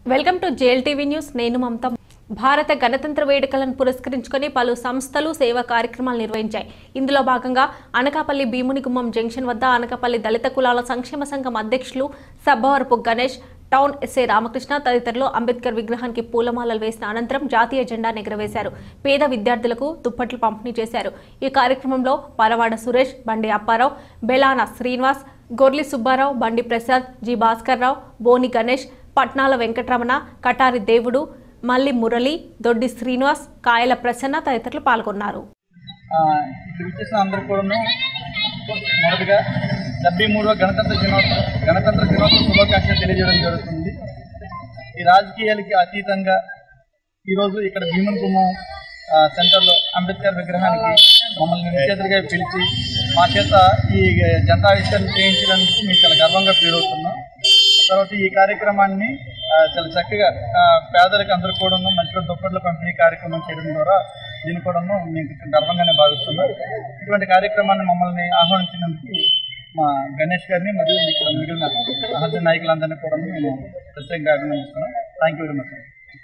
welcome to JL TV news నేను మమత భారత గణతంత్ర వేడుకలను పురస్కరించుకొని పలు సంస్థలు సేవా కార్యక్రమాలు నిర్వహించాయి ఇందులో భాగంగా అనకాపల్లి భీమునిగుమ్మం జంక్షన్ వద్ద అనకాపల్లి దళిత కులాల సంక్షేమ సంఘం అధ్యక్షులు సబ్బవరపు గణేష్ టౌన్ ఎస్ఏ రామకృష్ణ తదితరులు అంబేద్కర్ విగ్రహానికి పూలమాలలు వేసిన అనంతరం జాతీయ జెండా ఎగురవేశారు పేద విద్యార్థులకు దుప్పట్లు పంపిణీ చేశారు ఈ కార్యక్రమంలో పరవాడ సురేష్ బండి అప్పారావు బెలాన శ్రీనివాస్ గొర్లి సుబ్బారావు బండి ప్రసాద్ జి భాస్కర్రావు బోని గణేష్ పట్నాల వెంకటరమణ కటారి దేవుడు మల్లి మురళి దొడ్డి శ్రీనివాస్ కాయల ప్రసన్న తదితరులు పాల్గొన్నారు ఆ, ఇక్కడ ఇచ్చేసిన అందరూ కూడాను మొదటిగా డెబ్బై మూడవ గణతంత్ర దినోత్సవం గణతంత్ర దినోత్సవ శుభాకాంక్షలు తెలియజేయడం జరుగుతుంది ఈ రాజకీయాలకి అతీతంగా ఈరోజు ఇక్కడ భీమన్ గుమ్మం ఆ, సెంటర్లో అంబేద్కర్ విగ్రహానికి మమ్మల్ని నిరుచేతులుగా పిలిచి మా చేత ఈ జెండా ఆవిష్కరణ చేయించడానికి మేము చాలా గర్వంగా ఫీల్ అవుతున్నాం తర్వాత ఈ కార్యక్రమాన్ని ఆ, చాలా చక్కగా ఆ, పేదలకు అందరూ కూడాను మంచిగా దుప్పట్ల పంపిణీ కార్యక్రమం చేయడం ద్వారా దీన్ని కూడాను మేము కొంచెం గర్వంగానే భావిస్తున్నాం ఇటువంటి కార్యక్రమాన్ని మమ్మల్ని ఆహ్వానించినందుకు మా గణేష్ గారిని మరియు ఇక్కడ మిగిలిన సహజ నాయకులందరినీ కూడా మేము ప్రత్యేకంగా అభినందిస్తున్నాం థ్యాంక్ యూ వెరీ మచ్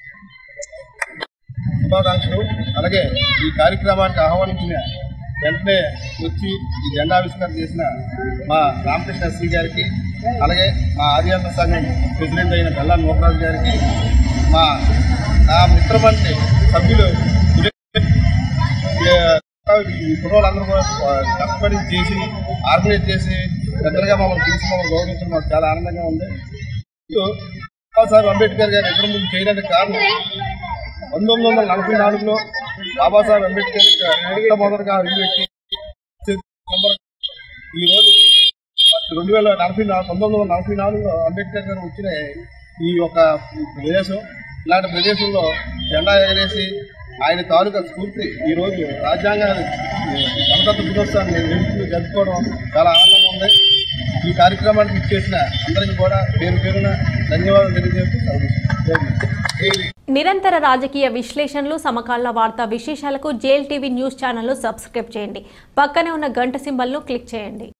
శుభాకాంక్షలు అలాగే ఈ కార్యక్రమానికి ఆహ్వానించిన వెంటనే వచ్చి ఈ జెండావిష్కరణ చేసిన మా రామకృష్ణ ఎస్సీ గారికి అలాగే మా ఆదివాస సంఘం ప్రెసిడెంట్ అయిన బెల్లా నూకరాజు గారికి మా నా మిత్రమంటి సభ్యులు ఈ కుటుంబాలందరూ కూడా కష్టపడి చేసి ఆర్గనైజ్ చేసి పెద్దలుగా మమ్మల్ని పిలిచి మమ్మల్ని గౌరవించడం మాకు చాలా ఆనందంగా ఉంది బాబాసాహెబ్ అంబేద్కర్ గారు ఎక్కడ ముందు చేయడానికి కారణం పంతొమ్మిది వందల నలభై నాలుగులో బాబాసాహెబ్ అంబేద్కర్ మొట్టమొదటిగా ఇల్లు పెట్టి ఈ రోజు రెండు వేల నలభై నాలుగు పంతొమ్మిది వందల నలభై నాలుగులో అంబేద్కర్ గారు వచ్చిన ఈ యొక్క ప్రదేశం ఇలాంటి ప్రదేశంలో జెండా ఎగరేసి ఆయన తాలూకా స్ఫూర్తి ఈ రోజు రాజ్యాంగాన్ని గణతంత్ర దినోత్సవాన్ని నిలుపుకుని జరుపుకోవడం చాలా ఆనందంగా ఉంది ఈ కార్యక్రమానికి ఇచ్చేసిన అందరికీ కూడా పేరు పేరున ధన్యవాదాలు తెలియజేస్తూ సెలవు నిరంతర రాజకీయ విశ్లేషణలు సమకాలీన వార్తా విశేషాలకు జేఎల్ టీవీ న్యూస్ ఛానల్ను సబ్స్క్రైబ్ చేయండి పక్కనే ఉన్న గంట సింబల్ను క్లిక్ చేయండి